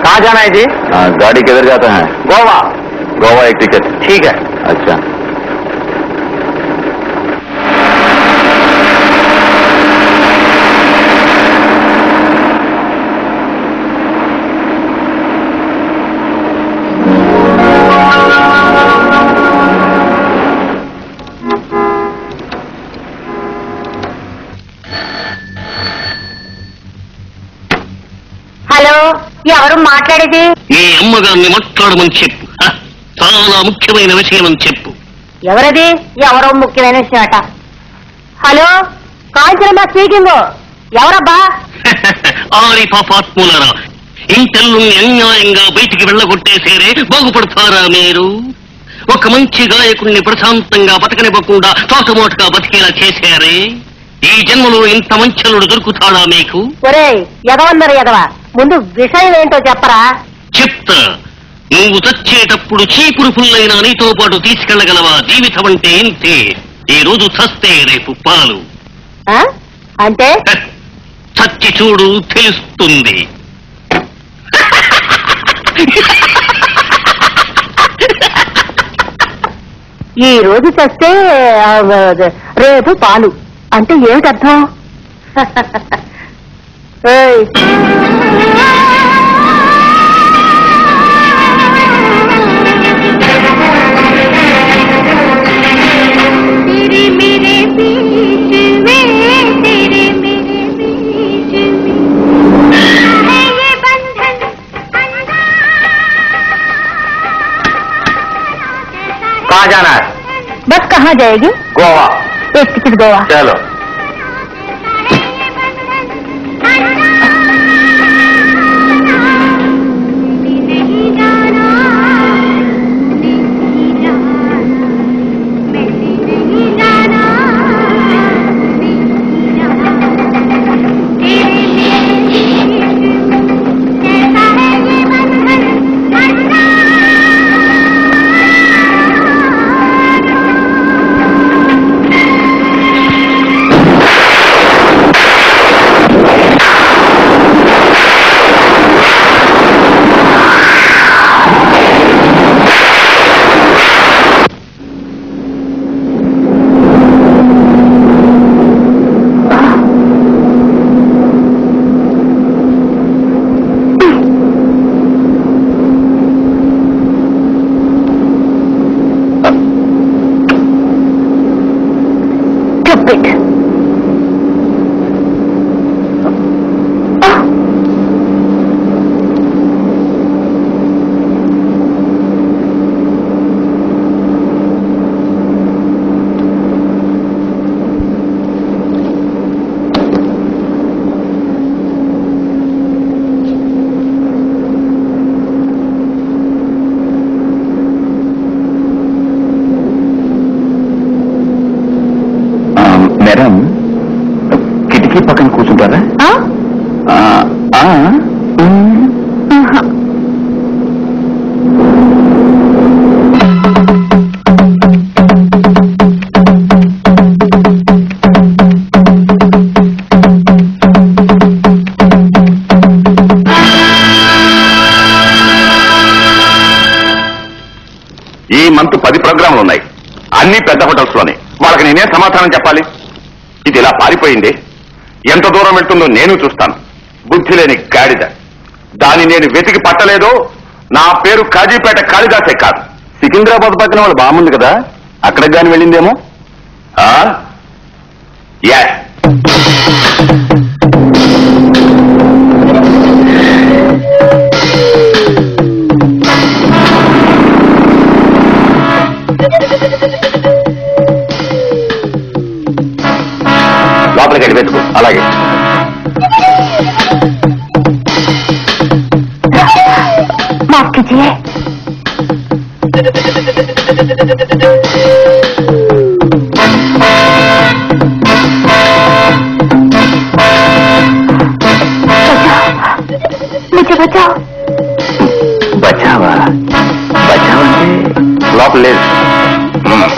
कहाँ जाना है जी गाड़ी किधर जाता है गोवा गोवा एक टिकट ठीक है अच्छा హలో ఎవరు మాట్లాడేది నీ అమ్మగారిని మాట్లాడమని చెప్పు హ, చాలా ముఖ్యమైన విషయం అని చెప్పు ఎవరది ఎవరో ముఖ్యమైన విషయం అట హలో కాంచనమ్మ స్పీకింగ్ ఎవరబ్బా ఆరి పాపాత్ములరా ఇంటల్లు అన్యాయంగా బయటికి వెళ్ళగొట్టేసేరే బాగుపడతారా మీరు ఒక మంచి గాయకుణ్ణి ప్రశాంతంగా బతకనివ్వకుండా తోటమోటగా బతికేలా చేశారే ఈ జన్మలో ఇంత మంచలుడు దొరుకుతాడా మీకు ఒరే ఎదవన్నారు ఎదవ ముందు విషయం ఏంటో చెప్పరా చెప్తా నువ్వు చచ్చేటప్పుడు చీపురు పుల్లైనా నీతో పాటు తీసుకెళ్లగలవా జీవితం అంటే ఇంతే ఈ రోజు చస్తే రేపు పాలు ఆ? అంటే హ, చచ్చి చూడు తెలుస్తుంది ఈ రోజు చస్తే ఆ, రేపు పాలు అంటే ఏమిటి అర్థం ఏయ్, तेरे मेरे बीच में तेरे मेरे बीच में है ये बंधन कहाँ जाना है बस कहाँ जाएगी गोवा एक टिकट गोवा चलो नहीं जाना नहीं जाना मैंने नहीं जाना नहीं जाना तेरे मेरे बीच में कैसा है ये बंधन Stupid. మేడం కిటికీ పక్కన కూర్చుంటారా ఆ? ఆ, ఆ, ఉమ్. ఆహా. ఈ మంత్ పది ప్రోగ్రాంలు ఉన్నాయి అన్ని పెద్ద హోటల్స్ లోనే వాళ్ళకి నేనే సమాధానం చెప్పాలి ఇది ఇలా పారిపోయింది ఎంత దూరం వెళ్తుందో నేను చూస్తాను బుద్ధి లేని గాడిద దాన్ని నేను వెతికి పట్టలేదో నా పేరు కాజీపేట కాళిదాసే కాదు సికింద్రాబాద్ పక్కన వాళ్ళు బాగుంది కదా అక్కడికి గాని వెళ్ళిందేమో ఆ? Yes. లోపలికి వెళ్ళి వెతుకు అలాగే माफ कीजिए मुझे बचाओ బచావా బచావా అంటే లోపల లేదు మ్మ్.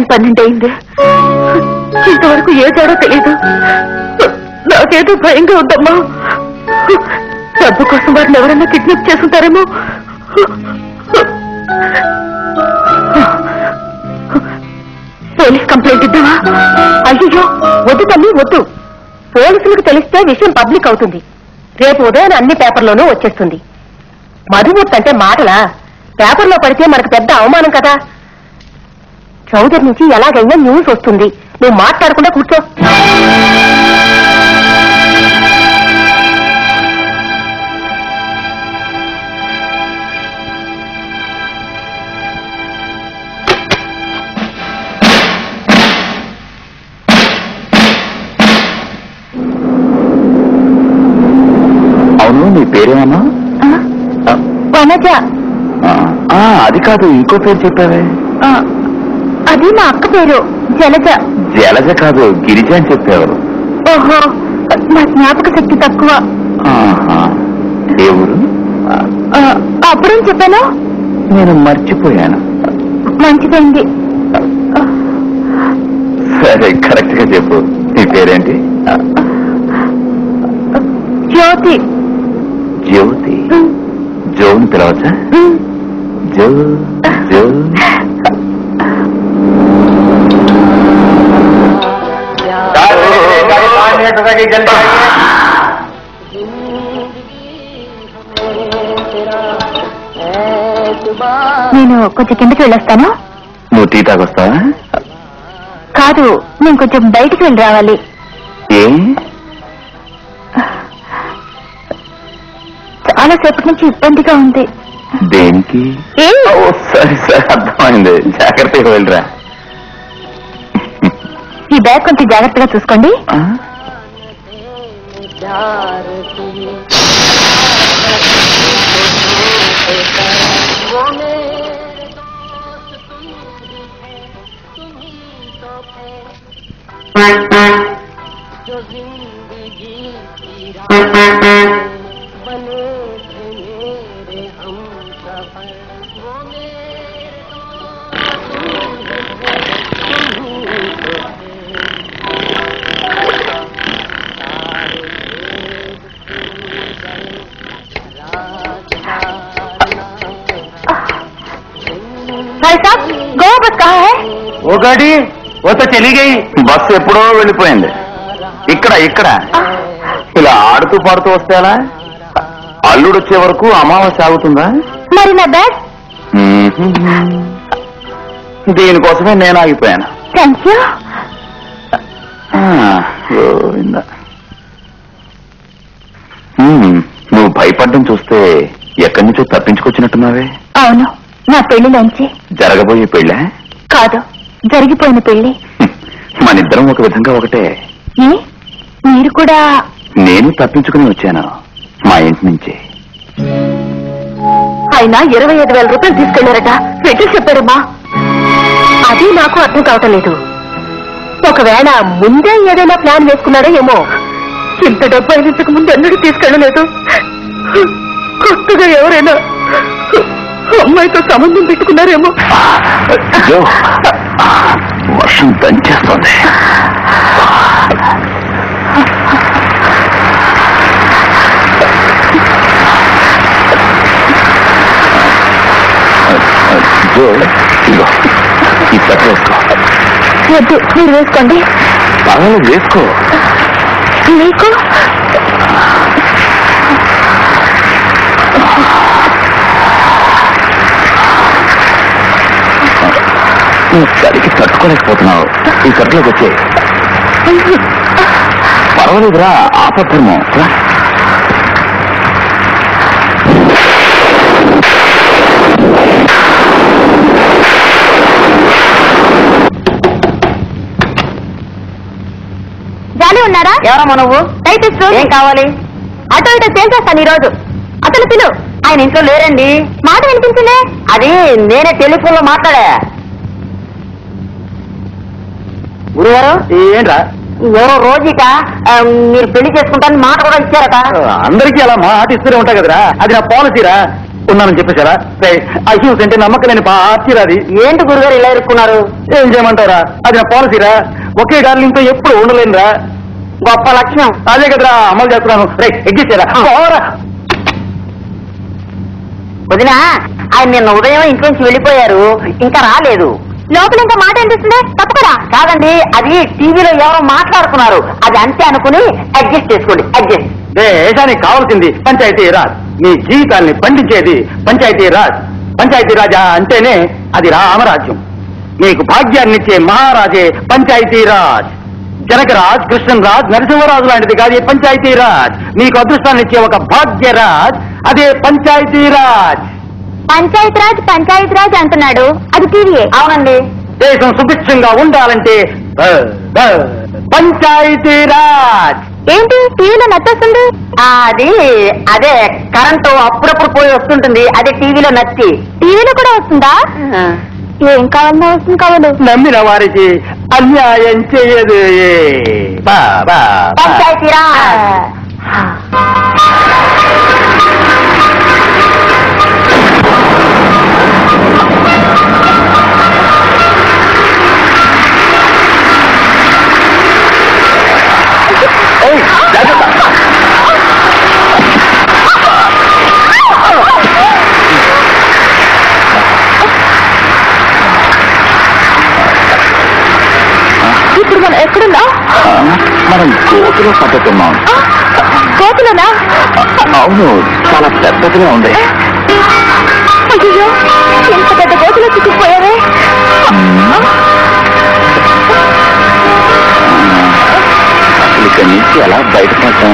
పన్నెండు అయింది ఇంతవరకు ఏ తేడో తెలియదు నాకేదో భయంగా ఉందమ్మా డబ్బు కోసం వారిని ఎవరైనా కిడ్నాప్ చేసుకుంటారేమో పోలీస్ కంప్లైంట్ ఇద్దామా అయ్యో వద్దు తల్లి వద్దు పోలీసులకు తెలిస్తే విషయం పబ్లిక్ అవుతుంది రేపు ఉదయం అన్ని పేపర్లోనూ వచ్చేస్తుంది మధుమూర్తి అంటే మాటలా పేపర్లో పడితే మనకు పెద్ద అవమానం కదా చౌదరి నుంచి ఎలాగైనా న్యూస్ వస్తుంది నువ్వు మాట్లాడకుండా కూర్చో అవును నీ పేరేమన్నా వనజ అది కాదు ఇంకో పేరు చెప్పావే ఆ, అది మా అక్క పేరు జలజ జలజ కాదు గిరిజ అని చెప్పావు ఓహో నా జ్ఞాపక శక్తి తక్కువ ఆహా. ఏ ఊరు ఆ, అప్పుడేం చెప్పాను నేను మర్చిపోయాను మంచిదండి సరే కరెక్ట్ గా చెప్పు నీ పేరేంటి జ్యోతి జ్యోతి జోని పిలవచ్చా ఉమ్. జో జో నేను కొంచెం కిందకి వెళ్ళొస్తాను నువ్వు టీ తాగొస్తావా కాదు నేను కొంచెం బయటికి వెళ్ళి రావాలి ఏ చాలా సేపటి నుంచి ఇబ్బందిగా ఉంది దేనికి ఏ ఓ సరే సరే అర్థమైంది జాగ్రత్తగా వెళ్ళరా ఈ బ్యాగ్ కొంచెం జాగ్రత్తగా చూసుకోండి ఆ? भाई साहब गोवा बस कहाँ है वो गाड़ी वो तो चली गई బస్సు ఎప్పుడో వెళ్ళిపోయింది ఇక్కడ ఇక్కడ ఇలా ఆడుతూ పాడుతూ వస్తే ఎలా అల్లుడు వచ్చే వరకు అమావాస్య ఆగుతుందా మరి నా బ్యాగ్ మ్మ్. దీనికోసమే నేను ఆగిపోయాను థ్యాంక్ యూ ఆ, గోవిందా. మ్మ్. నువ్వు భయపడ్డం చూస్తే ఎక్కడి నుంచో తప్పించుకొచ్చినట్టున్నావే అవును నా పెళ్లిలోంచి జరగబోయే పెళ్ళా కాదు జరిగిపోయిన పెళ్లి మనిద్దరం ఒక విధంగా ఒకటే ఏ మీరు కూడా నేను తప్పించుకుని వచ్చాను మా ఇంటి నుంచి ఆయన ఇరవై ఐదు వేల రూపాయలు తీసుకెళ్లారట పెట్టి చెప్పారమ్మా అది నాకు అర్థం కావటం లేదు ఒకవేళ ముందే ఏదైనా ప్లాన్ వేసుకున్నాడో ఏమో ఇంత డబ్బు అయినంతకు ముందు ఎన్నడూ తీసుకెళ్ళలేదు కొత్తగా ఎవరైనా అమ్మాయితో సంబంధం పెట్టుకున్నారేమో అయ్యో, వర్షం దంచేస్తోంది జో, ఇదిగో, ఈ చెత్త వేసుకో వద్దు మీరు వేసుకోండి పర్వాలేదు వేసుకో మీకు నువ్వు చలికి తట్టుకోలేకపోతున్నావు ఈ చెట్లోకి వచ్చే పర్వాలేదురా ఆపద్ధర్మం రా. జాలి ఉన్నారా ఎవరమ్మా నువ్వు టైపిస్ట్ ఏం కావాలి అటో ఇటో చేసేస్తాను ఈ రోజు అసలు పిలు ఆయన ఇంట్లో లేరండి మాట వినిపించిందే అది నేనే టెలిఫోన్ లో మాట్లాడా గురువారు ఏంట్రా ఎవరో రోజుక ఆ, మీరు పెళ్లి చేసుకుంటారని మాట కూడా ఇచ్చారట అందరికీ అలా మాట ఇస్తూనే ఉంటా కదరా అది నా పాలసీరా ఉన్నానని చెప్పేశారా రే అహ్యూస్ అంటే నమ్మకలేని పార్టీ రాది ఏంటి గురుగారు ఇలా ఇరుక్కున్నారు ఏం చేయమంటారా అది నా పాలసీరా ఒకే డార్లింగ్ తో ఎప్పుడు ఉండలేనురా గొప్ప లక్షణం అదే కదరా అమలు చేస్తున్నాను రే ఎగ్గిచ్చారా పోరా వదినా ఆయన నిన్న ఉదయం ఇంట్లోంచి వెళ్ళిపోయారు ఇంకా రాలేదు లోపల ఇంకా మాట అనిపిస్తుంది తప్పకరా కాదండి అది టీవీలో ఎవరో మాట్లాడుతున్నారు అది అంతే అనుకుని అడ్జస్ట్ చేసుకోండి అడ్జస్ట్ దేశానికి కావాల్సింది పంచాయతీ రాజ్ మీ జీవితాన్ని పండించేది పంచాయతీ రాజ్ పంచాయతీ రాజా అంటేనే అది రామరాజ్యం మీకు భాగ్యాన్నిచ్చే మహారాజే పంచాయతీ రాజ్ జనకరాజ్ కృష్ణరాజ్ నరసింహరాజు లాంటిది కాదు ఈ పంచాయతీ రాజ్ మీకు అదృష్టాన్ని ఇచ్చే ఒక భాగ్యరాజ్ అదే పంచాయతీ రాజ్ పంచాయత్ రాజ్ పంచాయత్ రాజ్ అంటున్నాడు అది టీవీయే అవునండి దేశం సుభిక్షంగా ఉండాలంటే బ, బ, పంచాయతీ రాజ్ ఏంటి టీవీలో నచ్చొస్తుంది అది అదే కరెంటు అప్పుడప్పుడు పోయి వస్తుంటుంది అదే టీవీలో నచ్చి టీవీలో కూడా వస్తుందా ఏం కావాలన్నా వస్తుంది కావాలి నమ్మిన వారికి అన్యాయం చేయదు ఏ. బా, బా, బా. పంచాయతీ రాజ్ ఏయ్, జాగ్రత్త. ఇప్పుడు మనం ఎక్కడున్నా మనం గోతులో పద్ధతున్నాం కోతులోనా అవును చాలా పెద్దదిగా ఉంది అయ్యో ఎంత పెద్ద కోతులో చిక్కుకుపోయావే అసలు ఇక్కడి నుంచి ఎలా బయటపడతాం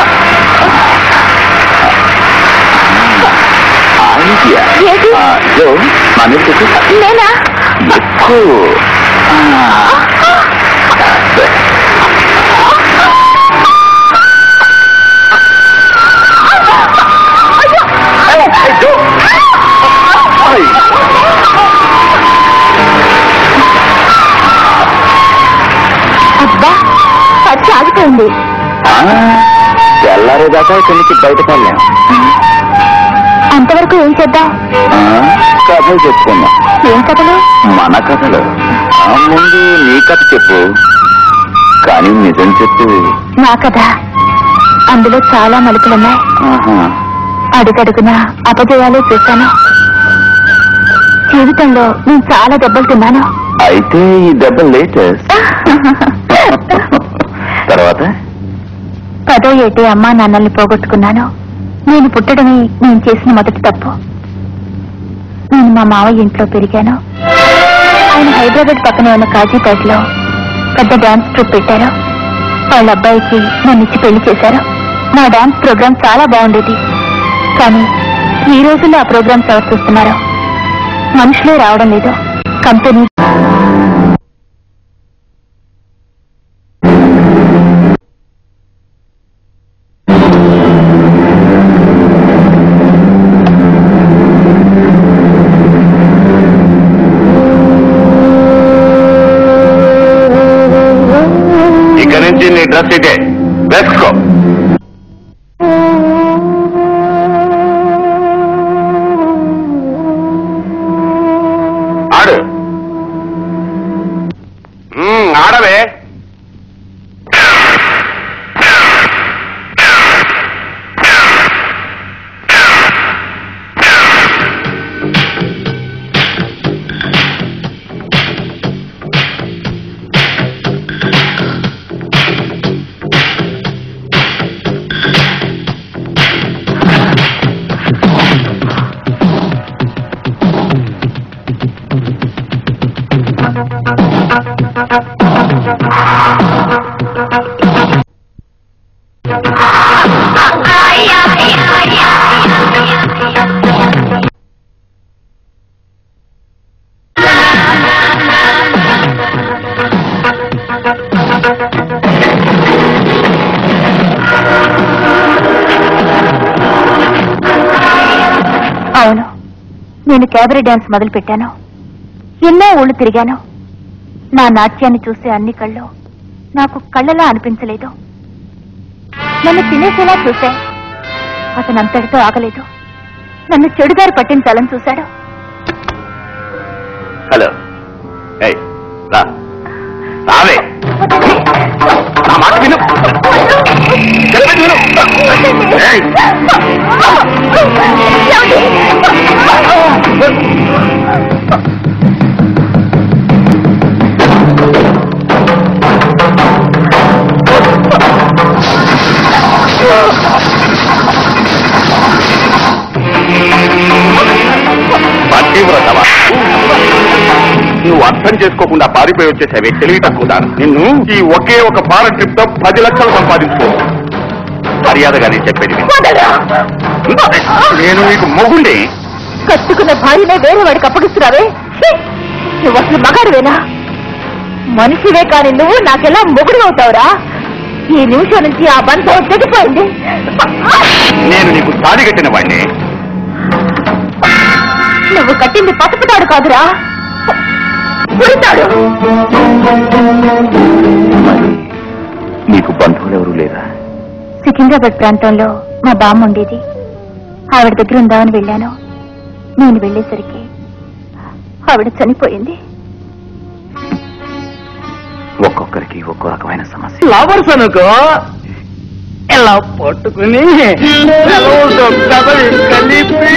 ఐడియా ఏంటి? ఆ, జో, నా మీద చెప్పు. నేనా ఎక్కువ అబ్బా అది ఆగిపోయింది తెల్లారేదాకా ఇక్కడి నుంచి బయటపడలేం అంతవరకు ఏం చేద్దాం ఆ, కథలు చెప్పుకుందాం ఏం కథలు మన కథలు ఆ, ముందు నీ కథ చెప్పు కానీ నిజం చెప్పు నా కథ అందులో చాలా మలుపులున్నాయి ఆహా. అడుగడుగునా అపజయాలే చూశాను జీవితంలో నేను చాలా దెబ్బలు తిన్నాను అయితే ఈ దెబ్బ లేటెస్ట్ తర్వాత పదో ఏటి అమ్మా నాన్నల్ని పోగొట్టుకున్నాను నేను పుట్టడమే నేను చేసిన మొదటి తప్పు నేను మా మావయ్య ఇంట్లో పెరిగాను ఆయన హైదరాబాద్ పక్కనే ఉన్న కాజీపేటలో పెద్ద డాన్స్ ట్రూప్ పెట్టారు వాళ్ళ అబ్బాయికి నన్ను ఇచ్చి పెళ్లి చేశారు నా డాన్స్ ప్రోగ్రామ్ చాలా బాగుండేది కానీ ఈ రోజుల్లో ఆ ప్రోగ్రామ్స్ ఎవరు చూస్తున్నారు మనుషులే రావడం లేదు కంపెనీ ఇక నుంచి నీ డ్రెస్ ఇదే వేసుకో ఆడు మ్మ్, ఆడవే అవును నేను క్యాబరీ డాన్స్ మొదలు పెట్టాను ఎన్నో ఊళ్ళు తిరిగాను నా నాట్యాన్ని చూసే అన్ని కళ్ళు నాకు కళ్ళలా అనిపించలేదు నన్ను తినేసేలా చూసా అతనంతటితో ఆగలేదు నన్ను చెడుదారి పట్టించాలని చూశాడు హలో ఏయ్ రా రావే నా మాట విను చెప్పేది విను ఏయ్, పతివ్రతవా నువ్వు అర్థం చేసుకోకుండా పారిపోయి వచ్చేసావే తెలివి తక్కువదాను నిన్ను ఈ ఒకే ఒక పార ట్రిప్ తో పది లక్షలు సంపాదించుకో మర్యాదగా నేను చెప్పేది విను. నేను నీకు మొగుండి కట్టుకున్న భార్యనే వేరే వాడికి అప్పగిస్తున్నావే ఛీ! నువ్వు అసలు మగాడివేనా మనిషివే కాని నువ్వు నాకెలా మొగుడు అవుతావురా ఈ నిమిషం నుంచి ఆ బంధం తెగిపోయింది నేను నీకు తాడి కట్టిన వాడిని నువ్వు కట్టింది పసుపుతాడు కాదురా పుడతాడు నీకు బంధువులు ఎవరు లేరా సికింద్రాబాద్ ప్రాంతంలో మా బామ్మ ఉండేది ఆవిడ దగ్గర ఉందామని వెళ్ళాను నేను వెళ్ళేసరికి ఆవిడ చనిపోయింది ఒక్కొక్కరికి ఒక్కో రకమైన సమస్య లవర్స్ అనుకో ఇలా పట్టుకుని సెలవుతో కథలు కలిపి